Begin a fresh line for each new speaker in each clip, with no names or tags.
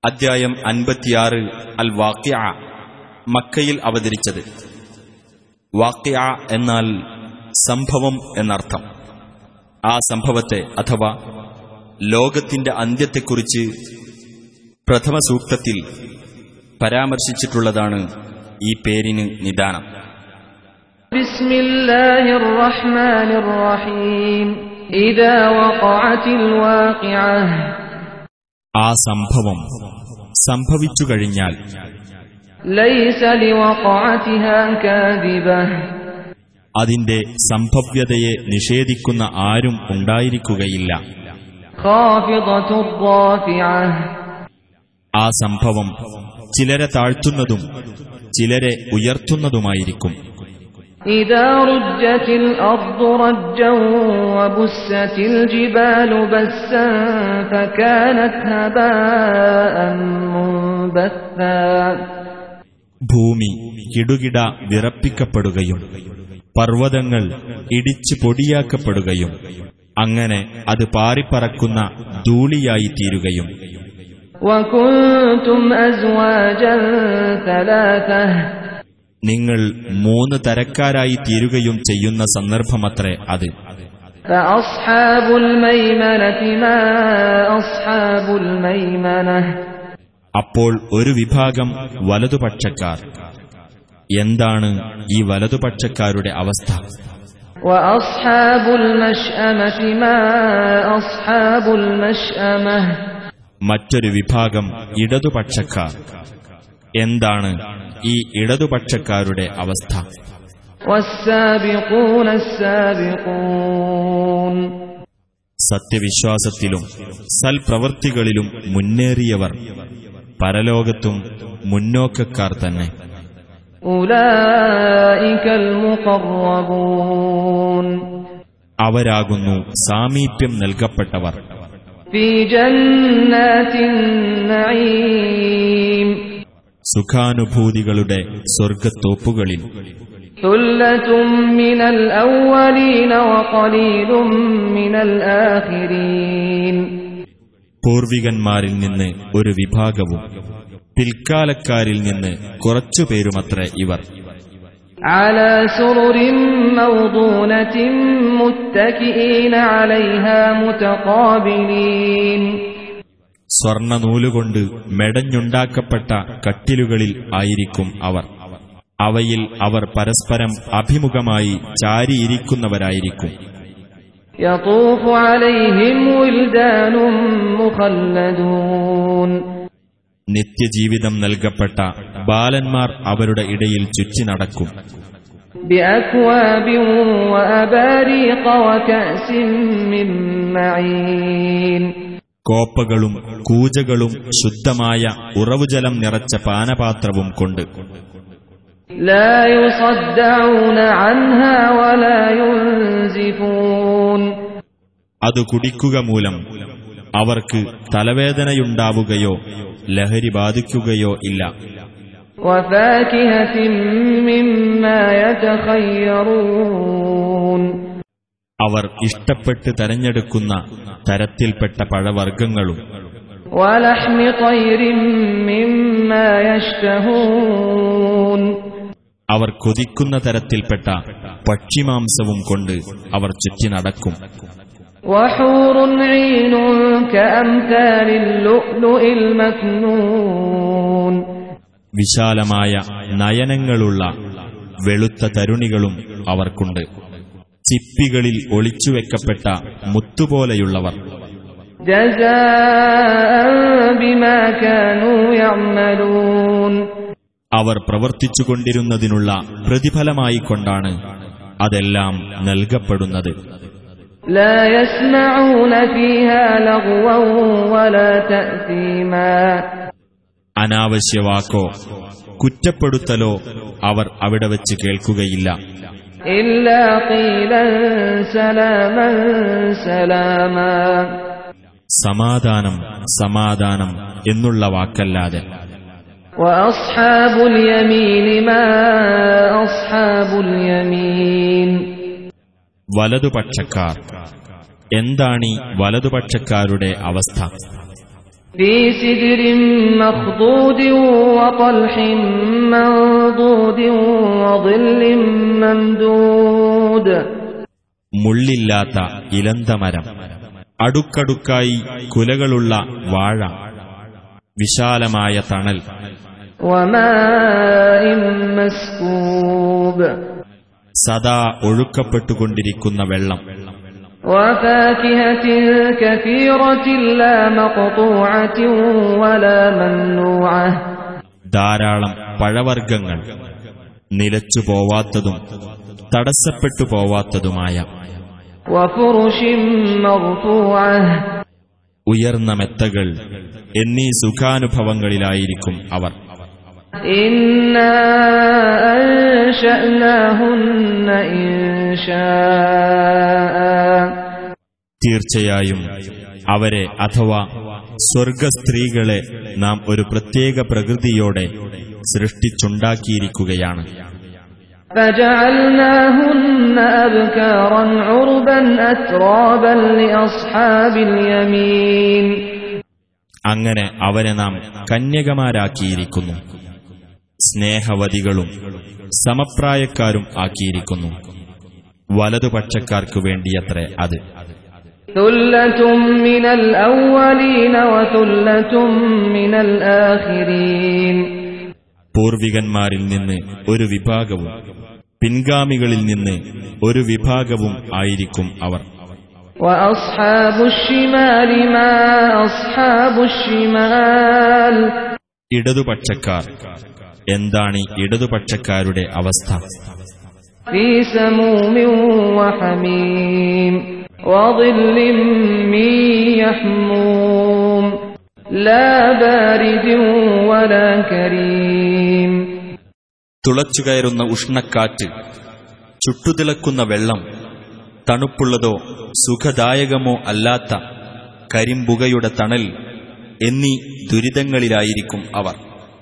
അദ്ധ്യായം അൻപത്തിയാറ് അൽ വാക്യ മക്കയിൽ അവതരിച്ചത് വാക്യ എന്നാൽ സംഭവം എന്നർത്ഥം ആ സംഭവത്തെ അഥവാ ലോകത്തിന്റെ അന്ത്യത്തെക്കുറിച്ച് പ്രഥമ സൂക്തത്തിൽ പരാമർശിച്ചിട്ടുള്ളതാണ് ഈ പേരിന് നിദാനം
بسم الله الرحمن الرحيم إذا وقعت الواقعة
ആ സംഭവം സംഭവിച്ചു കഴിഞ്ഞാൽ
ليس لوقعتها كاذبة
അതിന്റെ സംഭവ്യതയെ നിഷേധിക്കുന്ന ആരും ഉണ്ടായിരിക്കുകയില്ല
خافضة رافعة
ആ സംഭവം ചിലരെ താഴ്ത്തുന്നതും ചിലരെ ഉയർത്തുന്നതുമായിരിക്കും
إذا رجت الأرض رجا وبست الجبال بسا فكانت هباء منبثا
ഭൂമി കിടുകിട വിറപ്പിക്കപ്പെടുകയും പർവ്വതങ്ങൾ ഇടിച്ചു പൊടിയാക്കപ്പെടുകയും അങ്ങനെ അത് പാറിപ്പറക്കുന്ന ധൂളിയായി തീരുകയും
وكنتم أزواجا ثلاثة
നിങ്ങൾ മൂന്ന് തരക്കാരായി തീരുകയും ചെയ്യുന്ന സന്ദർഭമത്രേ അത്
فأصحاب الميمنة ما أصحاب الميمنة
അപ്പോൾ ഒരു വിഭാഗം വലതുപക്ഷക്കാർ എന്താണ് ഈ വലതുപക്ഷക്കാരുടെ അവസ്ഥ
وأصحاب المشأمة ما أصحاب المشأمة
മറ്റൊരു വിഭാഗം ഇടതുപക്ഷക്കാർ എന്താണ് ഈ ഇടതുപക്ഷക്കാരുടെ അവസ്ഥ
والسابقون السابقون
സത്യവിശ്വാസത്തിലും സൽപ്രവൃത്തികളിലും മുന്നേറിയവർ പരലോകത്തും മുന്നോക്കക്കാർ തന്നെ
أولئك المقربون
അവരാകുന്നു സാമീപ്യം നൽകപ്പെട്ടവർ
في جنات النعيم
സുഖാനുഭൂതികളുടെ സ്വർഗത്തോപ്പുകളിൽ
ثلة من الأولين وقليل من الآخرين
പൂർവികന്മാരിൽ നിന്ന് ഒരു വിഭാഗവും പിൽക്കാലക്കാരിൽ നിന്ന് കുറച്ചുപേരുമത്രേ ഇവർ
على سرر موضونة متكئين عليها متقابلين
സ്വർണനൂലുകൊണ്ട് മെടഞ്ഞുണ്ടാക്കപ്പെട്ട കട്ടിലുകളിൽ ആയിരിക്കും അവർ അവയിൽ അവർ പരസ്പരം അഭിമുഖമായി ചാരിയിരിക്കുന്നവരായിരിക്കും
يطوف عليهم ولدان مخلدون
നിത്യജീവിതം നൽകപ്പെട്ട ബാലന്മാർ അവരുടെ ഇടയിൽ ചുറ്റി നടക്കും
بأكواب وأباريق وكأس من معين
കോപ്പകളും കൂജകളും ശുദ്ധമായ ഉറവുജലം നിറച്ച പാനപാത്രവും കൊണ്ട്
لا يصدعون عنها ولا ينزفون
അത് കുടിക്കുക മൂലം അവർക്ക് തലവേദനയുണ്ടാവുകയോ ലഹരി ബാധിക്കുകയോ ഇല്ല
وفاكهة مما يتخيرون
അവർ ഇഷ്ടപ്പെട്ട് തെരഞ്ഞെടുക്കുന്ന തരത്തിൽപ്പെട്ട പഴവർഗ്ഗങ്ങളും
ولحم طير مما يشتهون
അവർ കൊതിക്കുന്ന തരത്തിൽപ്പെട്ട പക്ഷിമാംസവും കൊണ്ട് അവർ ചുറ്റി നടക്കും
وحور عين كأمثال اللؤلؤ المكنون
വിശാലമായ നയനങ്ങളുള്ള വെളുത്ത തരുണികളും അവർക്കുണ്ട് ചിപ്പികളിൽ ഒളിച്ചുവെക്കപ്പെട്ട മുത്തുപോലെയുള്ളവർ
جزاء بما كانوا يعملون
അവർ പ്രവർത്തിച്ചുകൊണ്ടിരുന്നതിനുള്ള പ്രതിഫലമായി കൊണ്ടാണ് അതെല്ലാം നൽകപ്പെടുന്നത്
لا يسمعون فيها لغوا ولا تأثيما
അനാവശ്യവാക്കോ കുറ്റപ്പെടുത്തലോ അവർ അവിടെ വച്ച് കേൾക്കുകയില്ല
إلا قيلا سلاما سلاما
സമാധാനം സമാധാനം എന്നുള്ള വാക്കല്ലാതെ
وأصحاب اليمين ما أصحاب اليمين
വലതുപക്ഷക്കാർ എന്താണീ വലതുപക്ഷക്കാരുടെ അവസ്ഥ
في سدر مخضود وطلح منضود وظل ممدود
മുള്ളില്ലാത്ത ഇലന്തമരം അടുക്കടുക്കായി കുലകളുള്ള വാഴ വിശാലമായ തണൽ
وماء مسكوب
സദാ ഒഴുക്കപ്പെട്ടുകൊണ്ടിരിക്കുന്ന വെള്ളം
وفاكهة كثيرة لا مقطوعة ولا ممنوعة
ധാരാളം പഴവർഗ്ഗങ്ങൾ നിലച്ചു പോവാത്തതും തടസ്സപ്പെട്ടു പോവാത്തതുമായ
وفرش مرفوعة
ഉയർന്ന മെത്തകൾ എന്നീ സുഖാനുഭവങ്ങളിലായിരിക്കും അവർ
إنا أنشأناهن إنشاء
തീർച്ചയായും അവരെ അഥവാ സ്വർഗസ്ത്രീകളെ നാം ഒരു പ്രത്യേക പ്രകൃതിയോടെ സൃഷ്ടിച്ചുണ്ടാക്കിയിരിക്കുകയാണ്
فجعلناهن أبكارا عربا أترابا لأصحاب اليمين
അങ്ങനെ അവരെ നാം കന്യകമാരാക്കിയിരിക്കുന്നു സ്നേഹവതികളും സമപ്രായക്കാരും ആക്കിയിരിക്കുന്നു വലതുപക്ഷക്കാർക്കു വേണ്ടിയത്രേ അത്
ثلة من الأولين وثلة من الآخرين
പൂർവികന്മാരിൽ നിന്ന് ഒരു വിഭാഗവും പിൻഗാമികളിൽ നിന്ന് ഒരു വിഭാഗവും ആയിരിക്കും അവർ
وأصحاب الشمال ما أصحاب الشمال
ഇടതുപക്ഷക്കാർ എന്താണ് ഈ ഇടതുപക്ഷക്കാരുടെ അവസ്ഥ
في سموم وحميم وظل من يحموم لا بارد ولا كريم
തുളച്ചുകയറുന്ന ഉഷ്ണക്കാറ്റ് ചുട്ടുതിളക്കുന്ന വെള്ളം തണുപ്പുള്ളതോ സുഖദായകമോ അല്ലാത്ത കരിമ്പുകയുടെ തണൽ എന്നീ ദുരിതങ്ങളിലായിരിക്കും അവർ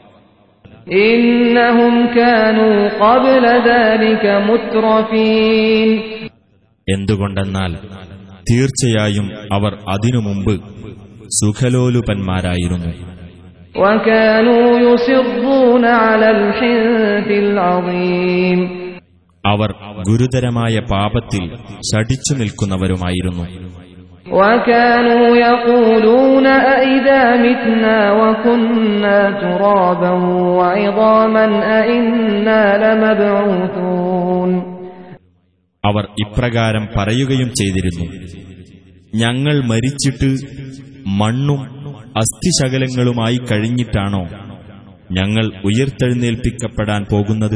إنهم كانوا قبل ذلك مترفين
എന്തുകൊണ്ടെന്നാൽ തീർച്ചയായും അവർ അതിനു മുമ്പ് സുഖലോലുപന്മാരായിരുന്നു
وكانوا يصرون على الحنث العظيم
അവർ ഗുരുതരമായ പാപത്തിൽ ശടിച്ചു നിൽക്കുന്നവരുമായിരുന്നു
وكانوا يقولون أئذا متنا وكنا ترابا وعظاما أئنا لمبعوثون
അവർ ഇപ്രകാരം പറയുകയും ചെയ്തിരുന്നു ഞങ്ങൾ മരിച്ചിട്ട് മണ്ണും അസ്ഥിശകലങ്ങളുമായി കഴിഞ്ഞിട്ടാണോ ഞങ്ങൾ ഉയർത്തെഴുന്നേൽപ്പിക്കപ്പെടാൻ പോകുന്നത്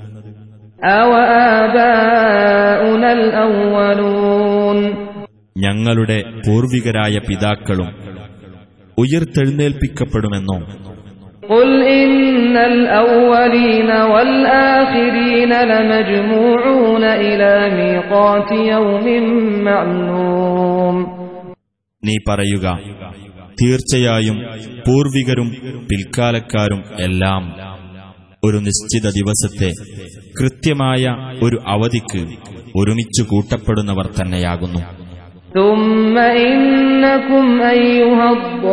أوآباؤنا الأولون
ഞങ്ങളുടെ പൂർവികരായ പിതാക്കളും ഉയർത്തെഴുന്നേൽപ്പിക്കപ്പെടുമെന്നോ
قل إن الأولين والآخرين لمجموعون إلى ميقات يوم معلوم
നീ പറയുക തീർച്ചയായും പൂർവികരും പിൽക്കാലക്കാരും എല്ലാം ഒരു നിശ്ചിത ദിവസത്തെ കൃത്യമായ ഒരു അവധിക്ക് ഒരുമിച്ചു കൂട്ടപ്പെടുന്നവർ തന്നെയാകുന്നു
ثم إنكم أيها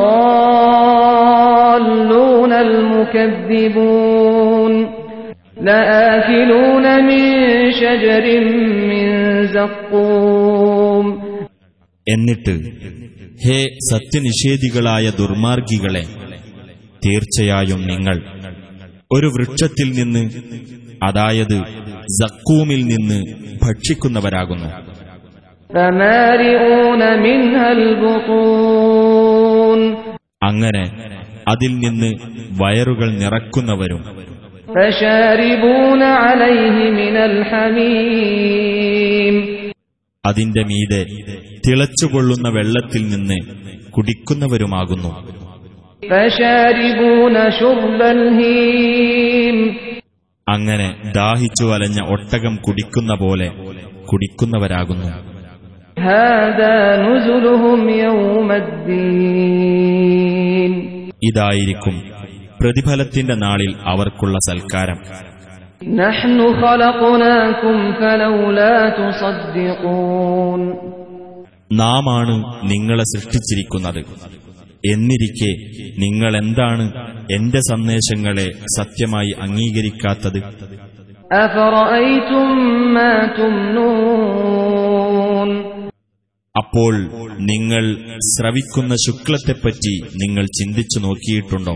الضالون المكذبون لآكلون من شجر من زقوم
എന്നിട്ട് ഹേ സത്യനിഷേധികളായ ദുർമാർഗികളെ തീർച്ചയായും നിങ്ങൾ ഒരു വൃക്ഷത്തിൽ നിന്ന് അതായത് സക്കൂമിൽ നിന്ന് ഭക്ഷിക്കുന്നവരാകുന്നു
فمارئون منها البطون
അങ്ങനെ അതിൽ നിന്ന് വയറുകൾ നിറക്കുന്നവരും
فشاربون عليه من الحميم
അതിന്റെ മീതെ തിളച്ചുകൊള്ളുന്ന വെള്ളത്തിൽ നിന്ന് കുടിക്കുന്നവരുമാകുന്നു
فشاربون شرب الهيم
അങ്ങനെ ദാഹിച്ചു അലഞ്ഞ ഒട്ടകം കുടിക്കുന്ന പോലെ കുടിക്കുന്നവരാകുന്നു
هذا نزلهم يوم الدين
ഇതായിരിക്കും പ്രതിഫലത്തിന്റെ നാളിൽ അവർക്കുള്ള സൽക്കാരം
نحن خلقناكم فلولا تصدقون
നാമാണ് നിങ്ങളെ സൃഷ്ടിച്ചിരിക്കുന്നത് എന്നിരിക്കെ നിങ്ങളെന്താണ് എന്റെ സന്ദേശങ്ങളെ സത്യമായി അംഗീകരിക്കാത്തത്
أفرأيتم ما تمنون
അപ്പോൾ നിങ്ങൾ ശ്രവിക്കുന്ന ശുക്ലത്തെപ്പറ്റി നിങ്ങൾ ചിന്തിച്ചു നോക്കിയിട്ടുണ്ടോ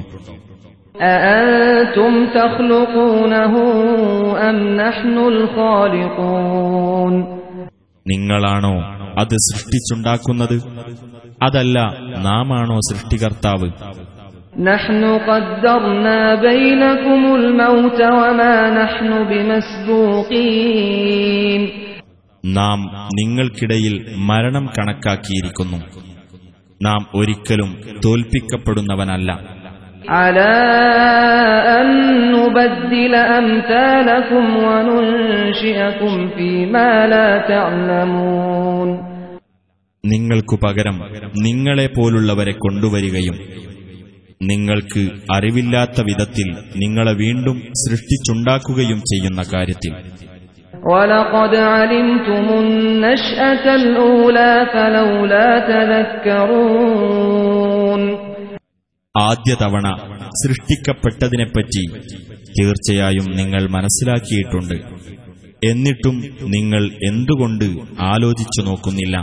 أأنتم تخلقونه أم نحن الخالقون
നിങ്ങളാണോ അത് സൃഷ്ടിച്ചുണ്ടാക്കുന്നത് അതല്ല നാമാണോ സൃഷ്ടികർത്താവ്
نحن قدرنا بينكم الموت وما نحن بمسبوقين
നാം നിങ്ങൾക്കിടയിൽ മരണം കണക്കാക്കിയിരിക്കുന്നു നാം ഒരിക്കലും തോൽപ്പിക്കപ്പെടുന്നവനല്ല
على أن نبدل أمثالكم وننشئكم فيما لا تعلمون
നിങ്ങൾക്കു പകരം നിങ്ങളെ പോലുള്ളവരെ കൊണ്ടുവരികയും നിങ്ങൾക്ക് അറിവില്ലാത്ത വിധത്തിൽ നിങ്ങളെ വീണ്ടും സൃഷ്ടിച്ചുണ്ടാക്കുകയും ചെയ്യുന്ന കാര്യത്തിൽ
ولقد علمتم النشأة الأولى فلولا تذكرون
ആദ്യ തവണ സൃഷ്ടിക്കപ്പെട്ടതിനെപ്പറ്റി തീർച്ചയായും നിങ്ങൾ മനസ്സിലാക്കിയിട്ടുണ്ട് എന്നിട്ടും നിങ്ങൾ എന്തുകൊണ്ട് ആലോചിച്ചു നോക്കുന്നില്ല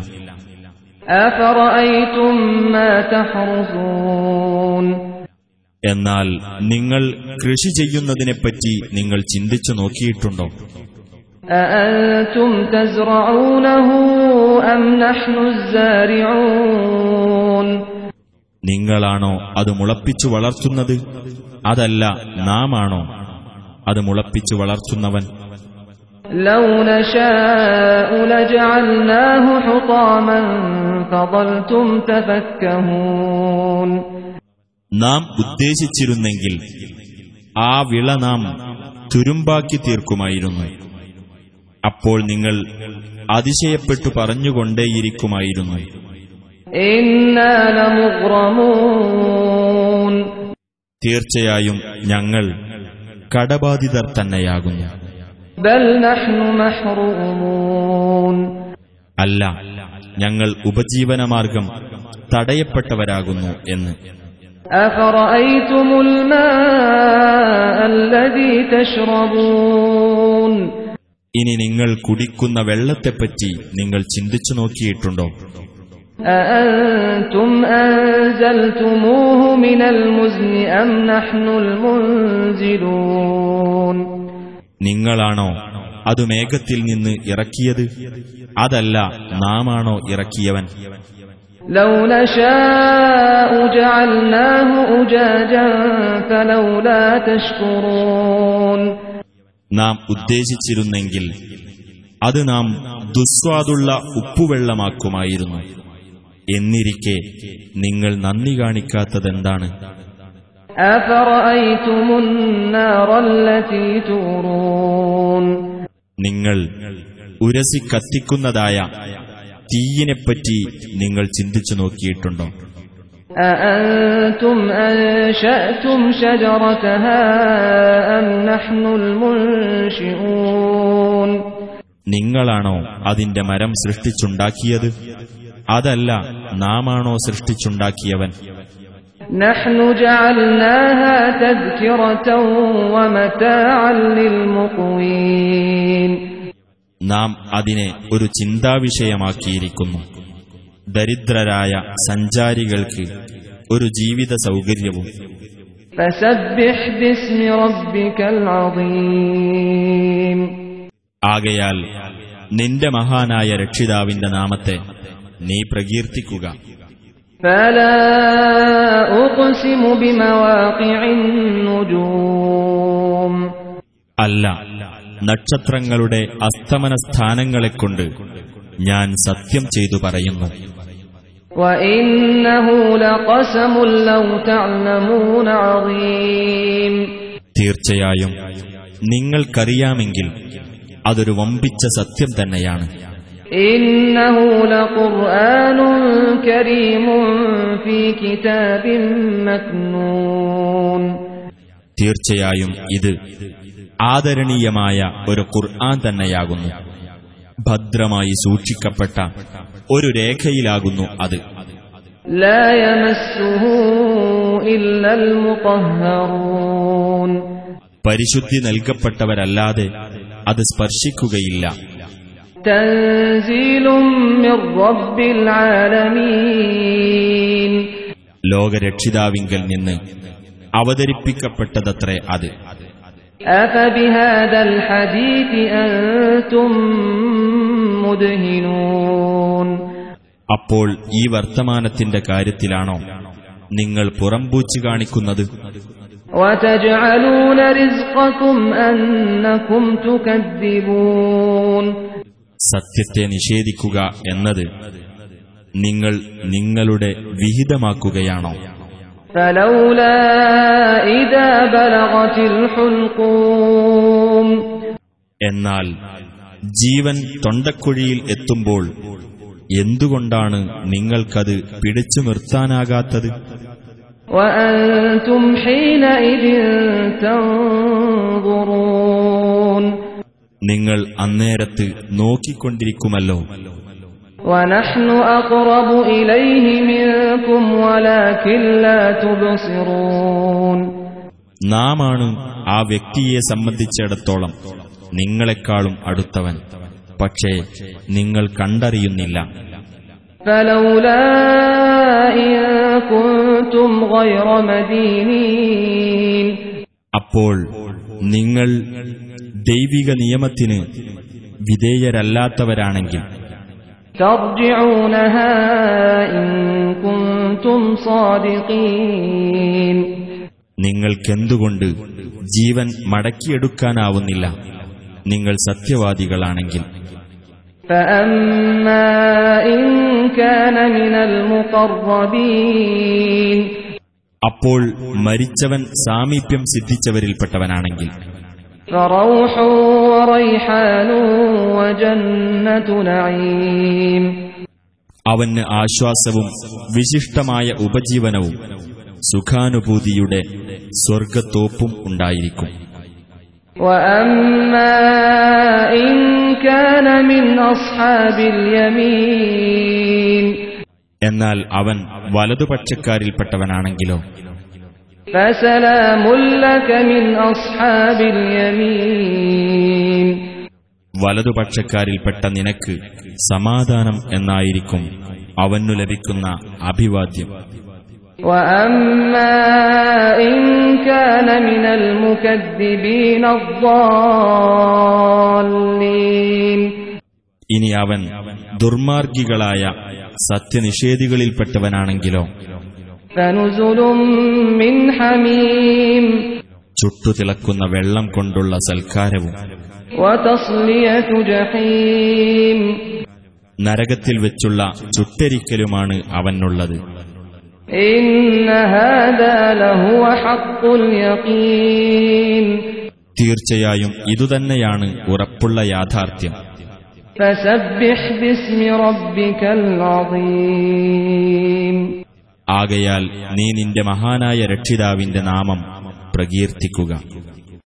أفرأيتم ما تحرثون
എന്നാൽ നിങ്ങൾ കൃഷി ചെയ്യുന്നതിനെപ്പറ്റി നിങ്ങൾ ചിന്തിച്ചു നോക്കിയിട്ടുണ്ടോ
أأنتم تزرعونه أم نحن الزارعون
നിങ്ങളാണോ അത് മുളപ്പിച്ചു വളർത്തുന്നത് അതല്ല നാമാണോ അത് മുളപ്പിച്ചു വളർത്തുന്നവൻ
لو نشاء لجعلناه حطاما فظلتم تفكهون
നാം ഉദ്ദേശിച്ചിരുന്നെങ്കിൽ ആ വിള നാം തുരുമ്പാക്കി തീർക്കുമായിരുന്നു അപ്പോൾ നിങ്ങൾ അതിശയപ്പെട്ടു പറഞ്ഞുകൊണ്ടേയിരിക്കുമായിരുന്നു
إنا لمغرمون
തീർച്ചയായും ഞങ്ങൾ കടബാധിതർ തന്നെയാകുന്നു
بل نحن محرومون
അല്ല ഞങ്ങൾ ഉപജീവനമാർഗം തടയപ്പെട്ടവരാകുന്നു എന്ന്
أفرأيتم الماء الذي تشربون
ഇനി നിങ്ങൾ കുടിക്കുന്ന വെള്ളത്തെപ്പറ്റി നിങ്ങൾ ചിന്തിച്ചു നോക്കിയിട്ടുണ്ടോ
أأنتم أنزلتموه من المزن أم نحن المنزلون
നിങ്ങളാണോ അത് മേഘത്തിൽ നിന്ന് ഇറക്കിയത് അതല്ല നാമാണോ ഇറക്കിയവൻ
لو نشاء جعلناه أجاجا فلولا تشكرون
നാം ഉദ്ദേശിച്ചിരുന്നെങ്കിൽ അത് നാം ദുസ്വാദുള്ള ഉപ്പുവെള്ളമാക്കുമായിരുന്നു എന്നിരിക്കെ നിങ്ങൾ നന്ദി കാണിക്കാത്തതെന്താണ്
أفرأيتم النار التي تورون
നിങ്ങൾ ഉരസി കത്തിക്കുന്നതായ തീയിനെപ്പറ്റി നിങ്ങൾ ചിന്തിച്ചു നോക്കിയിട്ടുണ്ടോ
أأنتم أنشأتم شجرتها أم نحن المنشئون
നിങ്ങളാണോ അതിന്റെ മരം സൃഷ്ടിച്ചുണ്ടാക്കിയത് അതല്ല നാമാണോ സൃഷ്ടിച്ചുണ്ടാക്കിയവൻ
نحن جعلناها تذكرة ومتاعا للمقوين
നാം അതിനെ ഒരു ചിന്താവിഷയമാക്കിയിരിക്കുന്നു ദരിദ്രരായ സഞ്ചാരികൾക്ക് ഒരു ജീവിത സൗകര്യവും
فسبح باسم ربك العظيم
ആകയാൽ നിന്റെ മഹാനായ രക്ഷിതാവിന്റെ നാമത്തെ നീ പ്രകീർത്തിക്കുക
فلا أقسم بمواقع النجوم
അല്ല നക്ഷത്രങ്ങളുടെ അസ്തമന സ്ഥാനങ്ങളെക്കൊണ്ട് ഞാൻ സത്യം ചെയ്തു പറയുന്നു
وإنه لقسم لو تعلمون عظيم
തീർച്ചയായും നിങ്ങൾക്കറിയാമെങ്കിൽ അതൊരു വമ്പിച്ച സത്യം തന്നെയാണ്
إنه لقرآن كريم في كتاب مكنون
തീർച്ചയായും ഇത് ആദരണീയമായ ഒരു ഖുർആൻ തന്നെയാകുന്നു ഭദ്രമായി സൂക്ഷിക്കപ്പെട്ട ഒരു രേഖയിലാകുന്നു അത്
لا يمسه إلا المطهرون
പരിശുദ്ധി നൽകപ്പെട്ടവരല്ലാതെ അത് സ്പർശിക്കുകയില്ല
تنزيل من رب العالمين
ലോകരക്ഷിതാവിങ്കൽ നിന്ന് അവതരിപ്പിക്കപ്പെട്ടതത്രേ അത്
أفبهذا الحديث أنتم مدهنون
അപ്പോൾ ഈ വർത്തമാനത്തിന്റെ കാര്യത്തിലാണോ നിങ്ങൾ പുറംപൂച്ചു കാണിക്കുന്നത്
وتجعلون رزقكم أنكم تكذبون
സത്യത്തെ നിഷേധിക്കുക എന്നത് നിങ്ങൾ നിങ്ങളുടെ വിഹിതമാക്കുകയാണോ
فلولا إذا بلغت الحلقوم
എന്നാൽ ജീവൻ തൊണ്ടക്കുഴിയിൽ എത്തുമ്പോൾ എന്തുകൊണ്ടാണ് നിങ്ങൾക്കത് പിടിച്ചു നിർത്താനാകാത്തത്
وأنتم حينئذ تنظرون
നിങ്ങൾ അന്നേരത്ത് നോക്കിക്കൊണ്ടിരിക്കുമല്ലോ
ونحن أقرب إليه منكم ولكن لا تبصرون
നാമാണ് ആ വ്യക്തിയെ സംബന്ധിച്ചിടത്തോളം നിങ്ങളെക്കാളും അടുത്തവൻ പക്ഷേ നിങ്ങൾ കണ്ടറിയുന്നില്ല
فلولا إن كنتم غير مدينين
അപ്പോൾ നിങ്ങൾ ദൈവിക നിയമത്തിന് വിധേയരല്ലാത്തവരാണെങ്കിൽ
ترجعونها إن كنتم صادقين
നിങ്ങൾക്കെന്തുകൊണ്ട് ജീവൻ മടക്കിയെടുക്കാനാവുന്നില്ല നിങ്ങൾ സത്യവാദികളാണെങ്കിൽ
فأما إن كان من المقربين
അപ്പോൾ മരിച്ചവൻ സാമീപ്യം സിദ്ധിച്ചവരിൽപ്പെട്ടവനാണെങ്കിൽ
فروح وريحان وجنة نعيم
അവന് ആശ്വാസവും വിശിഷ്ടമായ ഉപജീവനവും സുഖാനുഭൂതിയുടെ സ്വർഗത്തോപ്പും ഉണ്ടായിരിക്കും
وأما إن كان من أصحاب اليمين
എന്നാൽ അവൻ വലതുപക്ഷക്കാരിൽപ്പെട്ടവനാണെങ്കിലോ
فسلام لك من أصحاب اليمين
വലതുപക്ഷക്കാരിൽപ്പെട്ട നിനക്ക് സമാധാനം എന്നായിരിക്കും അവനു ലഭിക്കുന്ന അഭിവാദ്യം
وأما إن كان من المكذبين الضالين
ഇനി അവൻ ദുർമാർഗികളായ സത്യനിഷേധികളിൽപ്പെട്ടവനാണെങ്കിലോ
فنزل من حميم
ചുട്ടുതിളക്കുന്ന വെള്ളം കൊണ്ടുള്ള സൽക്കാരവും
وتصلية جحيم
നരകത്തിൽ വെച്ചുള്ള ചുട്ടരിക്കലുമാണ് അവനുള്ളത്
إن هذا لهو حق اليقين
തീർച്ചയായും ഇതുതന്നെയാണ് ഉറപ്പുള്ള യാഥാർത്ഥ്യം
فسبح باسم ربك العظيم
ആകയാൽ നീ നിന്റെ മഹാനായ രക്ഷിതാവിന്റെ നാമം പ്രകീർത്തിക്കുക